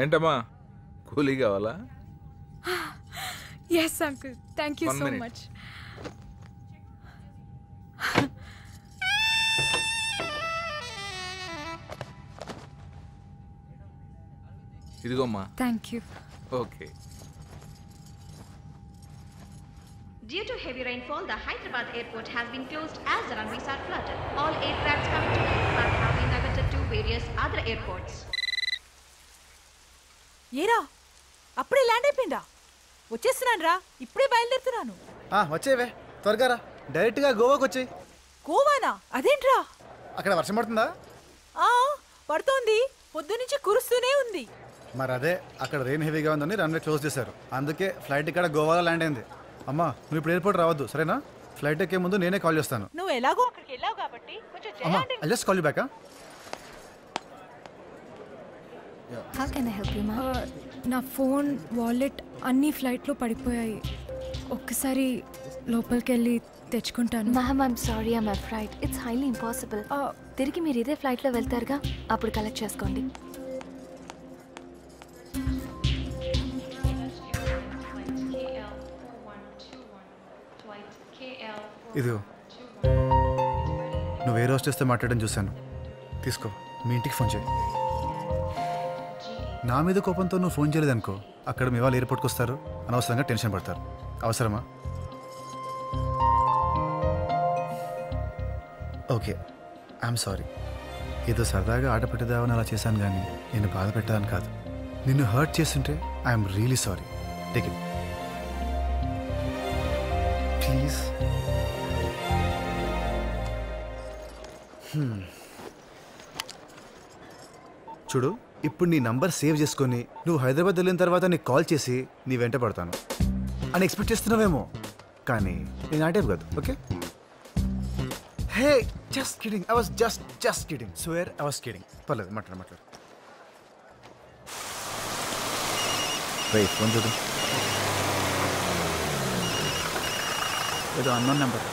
ఏంటమ్మా కూలీ కావాలా yes uncle thank you One so minute. Much ఇదిగోమ్మా thank you okay Due to heavy rainfall, the Hyderabad airport has been closed as the runways are flooded. All aircrafts coming to Hyderabad have been diverted to various other airports. ఏరా అప్పుడే land అయిపోయిందా వచ్చేస్తున్నాను రా ఇప్పుడే బయలుదేరుతున్నాను ఆ, వచ్చేవే త్వరగా రా డైరెక్ట్గా గోవాకి వచ్చేయి గోవానా అదేంట్రా అక్కడ వర్షం పడుతుందా ఆ పడుతోంది పొద్దునుంచి కురుస్తూనే ఉంది మరి అదే అక్కడ రెయిన్ హెవీగా ఉందని రన్వే క్లోజ్ చేశారు అందుకే ఫ్లైట్ ఇక్కడ గోవాలో ల్యాండ్ అయింది అమ్మా నువ్వు ఇప్పుడు ఎయిర్పోర్ట్ రావద్దు సరేనా ఫ్లైట్ ఎక్కే ముందు నేనే కాల్ చేస్తాను నువ్వు ఎలాగో అక్కడికి వెళ్ళావు కాబట్టి కొంచెం అమ్మా చేయండి I just call you back How can I help you, ma'am? నా ఫోన్ వాలెట్ అన్నీ ఫ్లైట్లో పడిపోయాయి ఒక్కసారి లోపలికి వెళ్ళి తెచ్చుకుంటాను Ma'am, I'm sorry, I'm afraid. It's highly impossible. తిరిగి మీరు ఇదే ఫ్లైట్లో వెళ్తారుగా అప్పుడు కలెక్ట్ చేసుకోండి ఇదిగో నువ్వు ఏ రోజు చేస్తే మాట్లాడడం చూశాను తీసుకో మీ ఇంటికి ఫోన్ చేయి నా మీద కోపంతో నువ్వు ఫోన్ చేయలేదనుకో అక్కడ మీ వాళ్ళు ఎయిర్పోర్ట్కి వస్తారు అనవసరంగా టెన్షన్ పడతారు అవసరమా ఓకే ఐఎమ్ సారీ ఏదో సరదాగా ఆట పెట్టదామని అలా చేశాను కానీ నేను బాధ పెట్టాలని కాదు నిన్ను హర్ట్ చేస్తుంటే I'm really sorry take it please చూడు ఇప్పుడు నీ నంబర్ సేవ్ చేసుకొని నువ్వు హైదరాబాద్ వెళ్ళిన తర్వాత నీకు కాల్ చేసి నీ వెంట పడతాను అని ఎక్స్పెక్ట్ చేస్తున్నావేమో కానీ నేను ఆ టైప్ కాదు okay hey just kidding I was just just kidding swear I was kidding పర్లేదు మాట్లాడు మాట్లాడు రే ఫోన్ చూడు ఏదో అన్నోన్ నెంబర్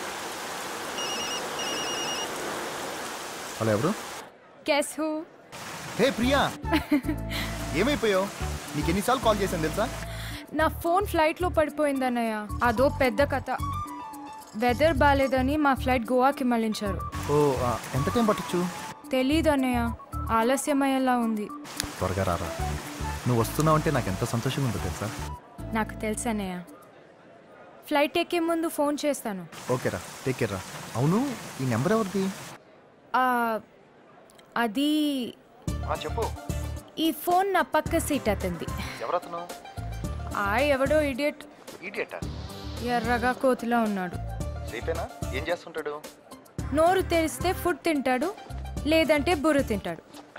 హలో ఎవరు గెస్ హూ హే ప్రియా ఏమైపోయావు నీకు ఎన్నిసార్లు కాల్ చేశాను తెలుసా నా ఫోన్ ఫ్లైట్లో పడిపోయింది అన్నయ్య అదో పెద్ద కథ వెదర్ బాగాలేదని మా ఫ్లైట్ గోవాకి మళ్ళించారు ఓ ఆ, ఎంత టైం పట్టచ్చు తెలీదు అన్నయ్య ఆలస్యమయ్యేలా ఉంది త్వరగా రారా నువ్వు వస్తున్నావు అంటే నాకు ఎంత సంతోషంగా ఉందో తెలుసా నాకు తెలుసు అన్నయ్య ఫ్లైట్ ఎక్కే ముందు ఫోన్ చేస్తాను ఓకేరా టేక్ కేర్ రా అవును ఈ నెంబర్ ఎవరిది ఆ, అది చెప్పు ఈ ఫోన్ నా పక్క సీట్ అతంది ఎవరతను ఆ ఎవడో ఇడియట్ ఈడియటా ఎర్రగా కోతిలా ఉన్నాడు సేపేనా ఏం చేస్తుంటాడు నోరు తెరిస్తే ఫుడ్ తింటాడు లేదంటే బుర్ర తింటాడు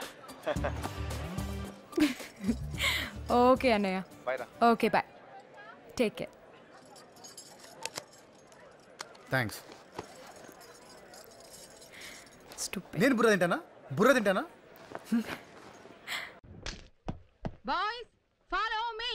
ఓకే అన్నయ్య బాయ్ రా okay bye take care thanks stupid నేను బుర్ర తింటానా బుర్ర తింటానా Boys, follow me.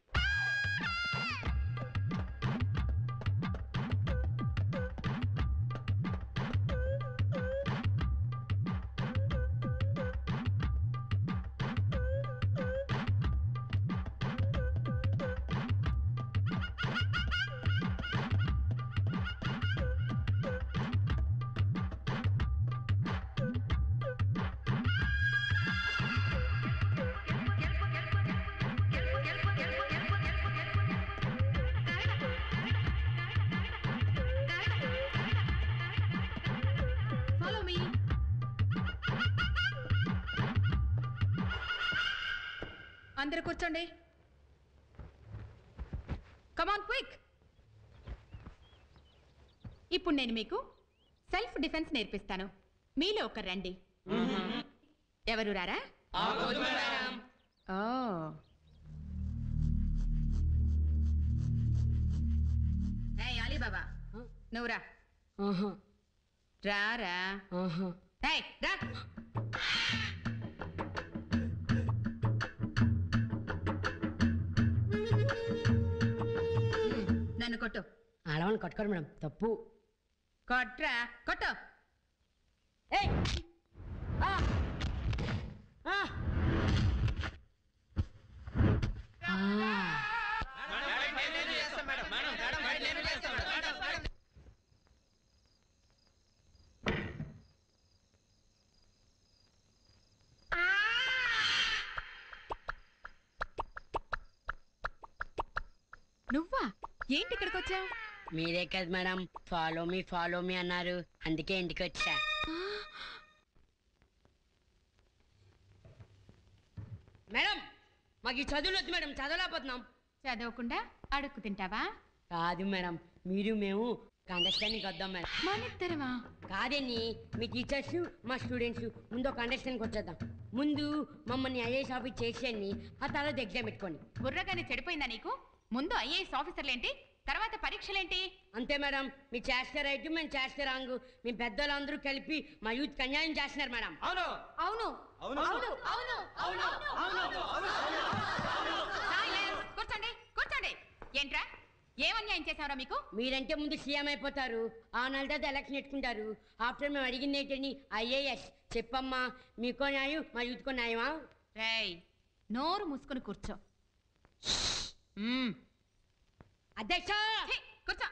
Follow me. అందరు కూర్చోండి కమాన్ క్విక్ ఇప్పుడు నేను మీకు సెల్ఫ్ డిఫెన్స్ నేర్పిస్తాను మీలో ఒకరు రండి ఎవరు రారా ఓ ఏయ్ అలీబాబా నువ్వు రా రారా ఏయ్, రా నన్ను కొట్టు ఆడవాళ్ళని కట్టుకోరు మేడం తప్పు కొట్రా కొట్టు ఏయ్! ఆ! ఆ! నువ్వా ఏంటి ఇక్కడికి వచ్చావు మీరే కదా madam follow me follow me అన్నారు అందుకే ఇంటికి వచ్చా మేడం మాకు ఈ చదువులు వద్దు మేడం చదవలేకపోతున్నాం చదవకుండా అడుక్కు తింటావా కాదు మేడం మీరు మేము అండర్స్టాండింగ్ వద్దాం మేడం మనిద్దరమా కాదండి మీ టీచర్స్ మా స్టూడెంట్స్ ముందు ఒక అండర్స్టాండింగ్ వచ్చేద్దాం ముందు మమ్మల్ని ఐఏఎస్ ఆఫీస్ చేసేయండి ఆ తర్వాత ఎగ్జామ్ పెట్టుకోండి బుర్రగానే చెడిపోయిందా నీకు ముందు ఐఏఎస్ ఆఫీసర్లేంటి తర్వాత పరీక్షలేంటి అంతే మేడం మీ చేస్తే రైట్ మేము చేస్తే రాంగ్ మీ పెద్దలందరూ కలిపి మా యూత్ అన్యాయం చేస్తున్నారు మేడం అవును అవును అవును అవును Silence. కూర్చోండి కూర్చోండి ఏంట్రా ఏం అన్యాయం చేశావురా మీకు మీరంటే ముందు సీఎం అయిపోతారు ఆ నెల తర్వాత ఎలక్షన్ పెట్టుకుంటారు ఆఫ్టర్ మేము అడిగింది ఏంటని ఐఏఎస్ చెప్పమ్మా మీకో న్యాయం మా యూత్కో న్యాయమా రేయ్ నోరు మూసుకొని కూర్చో మ్మ్. అధ్యక్ష ఛీ, కూర్చో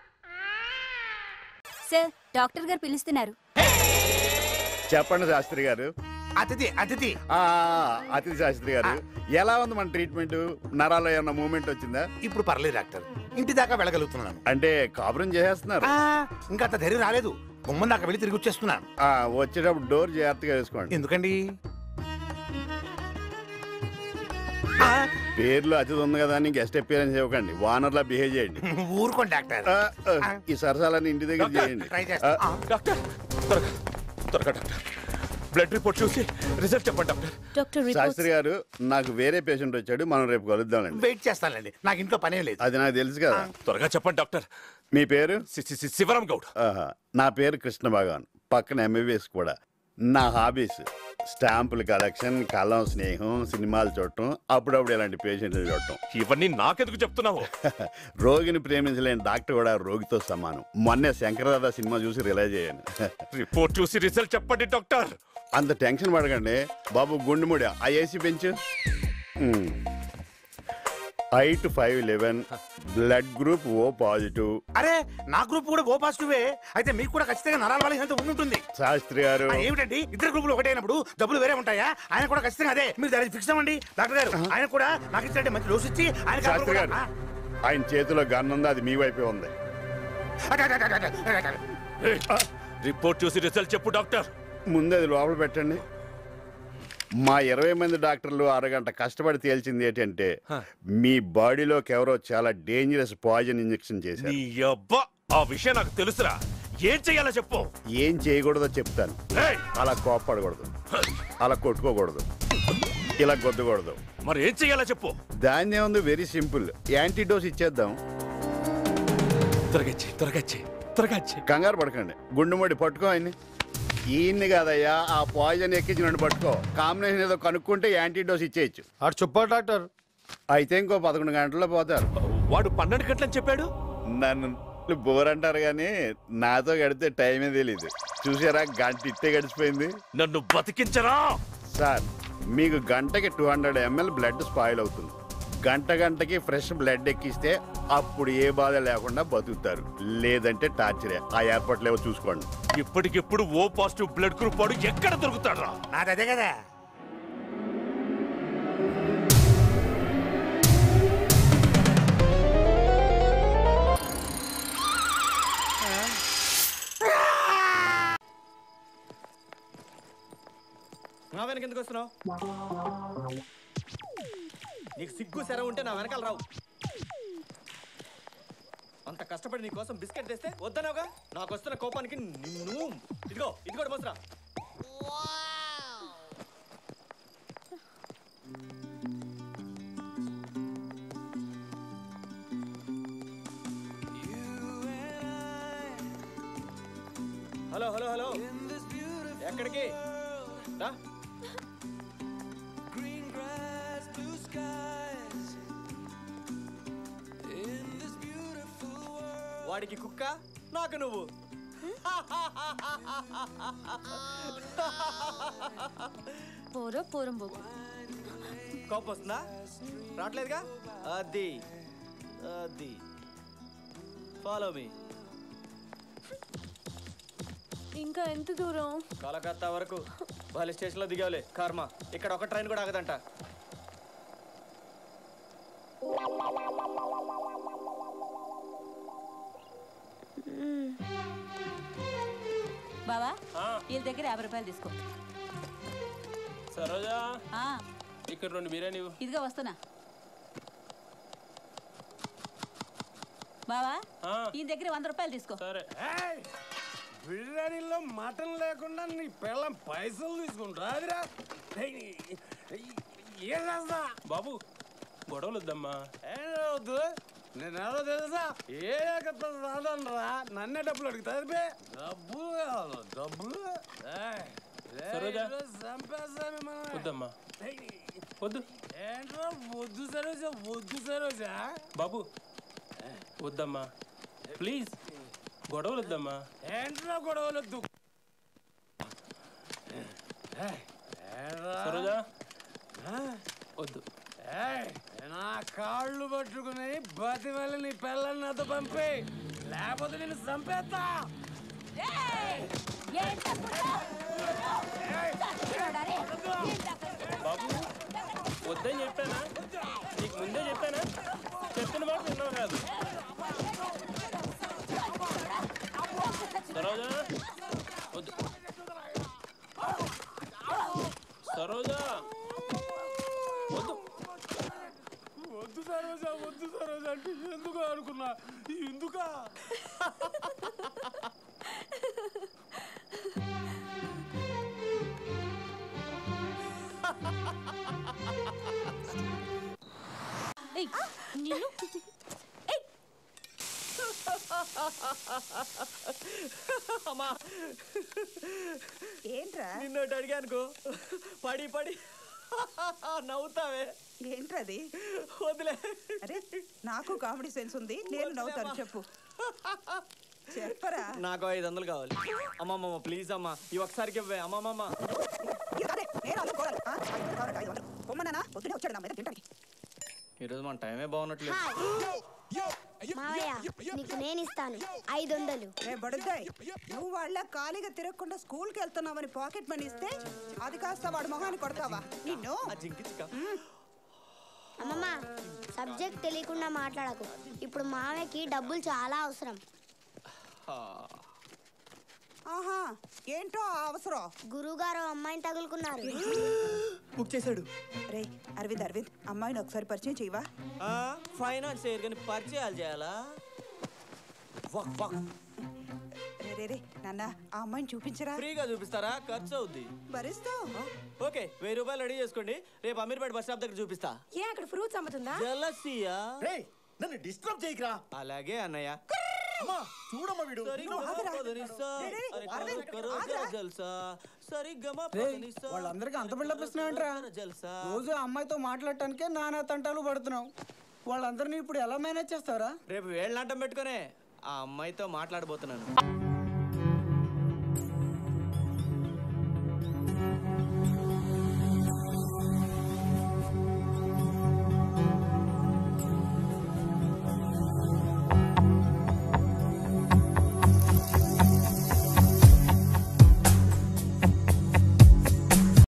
సార్ డాక్టర్ గారు పిలుస్తున్నారు చెప్పండి శాస్త్రి గారు అతిథి అతిథి ఆ అతిథి శాస్త్రి గారు ఎలా ఉంది మన ట్రీట్మెంట్ నరాల్లో ఏమన్నా మూమెంట్ వచ్చిందా ఇప్పుడు పర్లేదు డాక్టర్ ఇంటి దాకా వెళ్ళగలుగుతున్నాను అంటే కాపురం చేసేస్తున్నారు ఆ, ఇంకా అంత ధైర్యం రాలేదు గుమ్మం దాకా వెళ్ళి తిరిగి వచ్చేస్తున్నాను ఆ, వచ్చేటప్పుడు డోర్ జాగ్రత్తగా వేసుకోండి ఎందుకండి ఆ, పేర్లు అతిథి ఉంది కదా అని గెస్ట్ అపియరెన్స్ ఇవ్వకండి వానర్లా బిహేవ్ చేయండి ఊరుకోండి డాక్టర్ ఆ, ఆ, ఈ సరసాలని ఇంటి దగ్గర చేయండి ట్రై చేస్తా ఆ, డాక్టర్ త్వరగా త్వరగా డాక్టర్ బ్లడ్ రిపోర్ట్ చూసి రిజల్ట్ చెప్పండి డాక్టర్ డాక్టర్ శాస్త్రి గారు నాకు వేరే పేషెంట్ వచ్చాడు మనం రేపు కలుద్దామండి వెయిట్ చేస్తానండి నాకు ఇంట్లో పనే లేదు అది నాకు తెలుసు కదా త్వరగా చెప్పండి డాక్టర్ మీ పేరు సి- సి- సి- శివరాం గౌడ్ ఆహా. నా పేరు కృష్ణ భగవాన్ పక్కన ఎంబీబీఎస్ కూడా నా హాబీస్ స్టాంపుల కలెక్షన్ కలం స్నేహం సినిమాలు చూడటం అప్పుడప్పుడు ఇలాంటి పేషెంట్లు చూడటం ఇవన్నీ నాకెందుకు చెప్తున్నావు రోగిని ప్రేమించలేని డాక్టర్ కూడా రోగితో సమానం మొన్నే శంకరదాద సినిమా చూసి రిలైజ్ అయ్యాను రిపోర్ట్ చూసి రిజల్ట్ చెప్పండి డాక్టర్ అంత టెన్షన్ పడకండి బాబు గుండెముడి ఆ ఏసీ పెంచు height five eleven blood group O positive అరే నా గ్రూప్ కూడా ఓ పాజిటివే అయితే మీకు కూడా ఖచ్చితంగా నరాల వాళ్ళ హెల్త్ ఉంటుంది శాస్త్రి గారు ఆ, ఏమిటండి ఇద్దరు గ్రూపులు ఒకటే అయినప్పుడు డబ్బులు వేరే ఉంటాయా ఆయన కూడా ఖచ్చితంగా అదే మీరు దానికి ఫిక్స్ అవ్వండి డాక్టర్ గారు ఆయన కూడా నాకు ఇచ్చినట్టే మంచి డోస్ ఇచ్చి ఆయన శాస్త్రి గారు ఆయన చేతిలో గన్ ఉంది అది మీ వైపే ఉంది రిపోర్ట్ చూసి రిజల్ట్ చెప్పు డాక్టర్ ముందు అది లోపల పెట్టండి మా ఇరవై మంది డాక్టర్లు అరగంట కష్టపడి తేల్చింది ఏంటంటే మీ బాడీలోకి ఎవరో చాలా డేంజరస్ పాయిజన్ ఇంజెక్షన్ చేశారు నీ అబ్బా ఆ విషయం నాకు తెలుసురా ఏం చెయ్యాలో చెప్పు ఏం చేయకూడదో చెప్తాను ఏయ్! అలా కోప్పడకూడదు అలా కొట్టుకోకూడదు ఇలా గొద్దకూడదు మరి ఏం చెయ్యాలో చెప్పు దాన్ని ఉంది వెరీ సింపుల్ యాంటీడోస్ ఇచ్చేద్దాం త్వరగా ఇచ్చేయ్, త్వరగా ఇచ్చేయ్, త్వరగా ఇచ్చేయ్. కంగారు పడకండి గుండెముడి పట్టుకో ఆయన్ని ఈయన్ని కాదయ్యా ఆ పాయిజన్ ఎక్కించి పట్టుకో కాంబినేషన్ ఏదో కనుక్కుంటే యాంటీడోస్ ఇచ్చేయచ్చు అటు చెప్పాడు డాక్టర్ అయితే ఇంకో పదకొండు గంటల్లో పోతారు వాడు పన్నెండు గంటలని చెప్పాడు నన్ను బోర్ అంటారు కానీ నాతో గడితే టైమే తెలీదు చూసారా గంట ఇట్టే గడిచిపోయింది నన్ను బతికించరా సార్ మీకు గంటకి two hundred ML blood spoil అవుతుంది గంట గంటకి ఫ్రెష్ బ్లడ్ ఎక్కిస్తే అప్పుడు ఏ బాధ లేకుండా బతుకుతారు లేదంటే టార్చరే ఆ ఏర్పాట్లు ఏవో చూసుకోండి ఇప్పటికిప్పుడు ఓ పాజిటివ్ బ్లడ్ గ్రూప్ వాడు ఎక్కడ దొరుకుతాడ్రా నాది అదే కదా నా వెనక ఎందుకు వస్తున్నావు నీకు సిగ్గు సెర ఉంటే నా వెనకాల రావు అంత కష్టపడి నీ కోసం బిస్కెట్ తెస్తే వద్దనవుగా నాకు వస్తున్న కోపానికి నిన్ను ఇదిగో ఇది కూడా మోసరా హలో హలో హలో ఎక్కడికి రా వాడికి కుక్క నాకు నువ్వు పోరో పోరం పోకు కోపం వస్తుందా రావట్లేదుగా అది అది ఫాలో మీ ఇంకా ఎంత దూరం కలకత్తా వరకు వాళ్ళ స్టేషన్లో దిగావులే కర్మ ఇక్కడ ఒక ట్రైన్ కూడా ఆగదంట బావా వీళ్ళ దగ్గర యాభై రూపాయలు తీసుకో సరోజా ఆ, ఇక్కడ రెండు బిర్యానీ ఇవ్వు. ఇదిగో వస్తున్నా బావా ఆ. ఈయన దగ్గర వంద రూపాయలు తీసుకో సరే బిర్యానీలో మటన్ లేకుండా నీ పిల్లం పైసలు తీసుకుంటా అదిరా ఏం చేస్తా బాబు గొడవలు వద్దమ్మా ఏం వద్దు నేను ఎవరో తెలుసా ఏ ఏకత్వ రాదనరా నన్నే డబ్బులు అడుగుతా డబ్బులు కావాలి డబ్బులు ఏయ్, ఏయ్, సరోజా. ఈరోజు చంపేస్తా మిమ్మల్ని. వద్దమ్మా వద్దు ఏంట్రా వద్దు సరోజా వద్దు సరోజా బాబు వద్దమ్మా ప్లీజ్ గొడవలు వద్దమ్మా ఏంట్రా గొడవలు వద్దు ఏయ్, ఏంట్రా? సరోజా వద్దు ఏయ్, నా కాళ్ళు పట్టుకుని బతి వెళ్ళి నీ పిల్లల్ని నాతో పంపి లేకపోతే నేను చంపేస్తా బాబు వద్దని చెప్పానా నీకు ముందే చెప్పానా చెప్పిన మాట విన్నావు కాదు సరోజా వద్దు సరోజా వద్దు వద్దు సరోజా వద్దు సరోజా అంటే ఎందుకు అనుకున్నా ఎందుకా ఏయ్, నిన్ను అమ్మా ఏంట్రా నిన్నోటి అడిగానుకో పడి పడి నవ్వుతావే ఏంట్రది వదిలే అరే నాకు కామెడీ సెన్స్ ఉంది నేను నవ్వుతాను చెప్పు చెప్పరా నాకు ఐదు వందలు కావాలి అమ్మమ్మ ప్లీజ్ అమ్మా ఈ ఒకసారికి ఇవ్వే అమ్మమ్మ పొమ్మన్నానా పొద్దునే వచ్చాడు నా మీద తింటానికి ఈరోజు మన టైమే బాగున్నట్లేదు మావయ్య నీకు నేను ఇస్తాను ఐదు వందలు రే బడుద్దాయ్ నువ్వు వాళ్ళ ఖాళీగా తిరగకుండా స్కూల్కి వెళ్తున్నావని పాకెట్ మనీ ఇస్తే అది కాస్త వాడు మొహాన్ని కొడతావా నిన్ను అమ్మమ్మ సబ్జెక్ట్ తెలియకుండా మాట్లాడకు ఇప్పుడు మామయ్యకి డబ్బులు చాలా అవసరం ఆహా ఏంటో ఆ అవసరం గురువుగారు అమ్మాయిని తగులుకున్నారు బుక్ చేశాడు రే అరవింద్ అరవింద్ అమ్మాయిని ఒకసారి పరిచయం చేయవా ఫైనాన్స్ చేయరు కానీ పరిచయాలు చేయాలా వక్ వక్ రే రే రే నాన్న ఆ అమ్మాయిని చూపించరా ఫ్రీగా చూపిస్తారా ఖర్చు అవుద్ది భరిస్తావు ఓకే వెయ్యి రూపాయలు రెడీ చేసుకోండి రేపు అమీర్పేట బస్ స్టాప్ దగ్గర చూపిస్తా ఏ అక్కడ ఫ్రూట్స్ అమ్ముతుందా జలసియా నన్ను డిస్టర్బ్ చేయకరా అలాగే అన్నయ్య అమ్మా చూడమ్మా వీడు సరిగ్గా ఆగరా. పదనిసా, రే, రే, అరే అరవింద్, కరో ఆగరా. జల్సా, సరిగ్గా రేయ్, వాళ్ళందరికీ అంత బిల్డప్ ఇస్తున్నావంట్రా రోజు ఆ అమ్మాయితో మాట్లాడటానికే నానా తంటాలు పడుతున్నావు వాళ్ళందరినీ ఇప్పుడు ఎలా మేనేజ్ చేస్తారా రేపు వేళ్ళంటం పెట్టుకునే ఆ అమ్మాయితో మాట్లాడబోతున్నాను